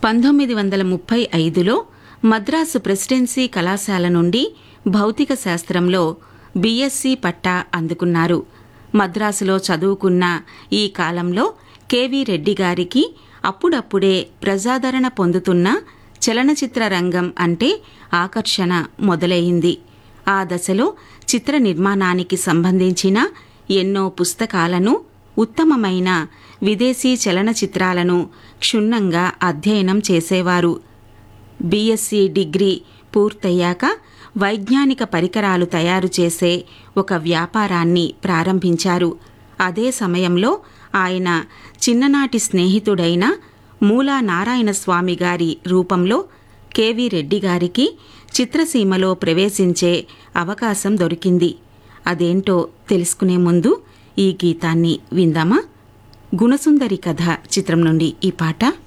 పంతొమ్మిది వందల ముప్పై ఐదులో మద్రాసు ప్రెసిడెన్సీ కళాశాల నుండి భౌతిక శాస్త్రంలో బీఎస్సీ పట్టా అందుకున్నారు మద్రాసులో చదువుకున్న ఈ కాలంలో కెవి రెడ్డి గారికి అప్పుడప్పుడే ప్రజాదరణ పొందుతున్న చలనచిత్ర రంగం అంటే ఆకర్షణ మొదలయింది ఆ దశలో చిత్ర నిర్మాణానికి సంబంధించిన ఎన్నో పుస్తకాలను ఉత్తమమైన విదేశీ చలనచిత్రాలను క్షుణ్ణంగా అధ్యయనం చేసేవారు బీఎస్సీ డిగ్రీ పూర్తయ్యాక వైజ్ఞానిక పరికరాలు తయారు చేసే ఒక వ్యాపారాన్ని ప్రారంభించారు అదే సమయంలో ఆయన చిన్ననాటి స్నేహితుడైన మూలా నారాయణ స్వామి గారి రూపంలో కెవి రెడ్డి గారికి చిత్రసీమలో ప్రవేశించే అవకాశం దొరికింది అదేంటో తెలుసుకునే ముందు ఈ గీతాన్ని విందామా గుణసుందరి కథ చిత్రం నుండి ఈ పాట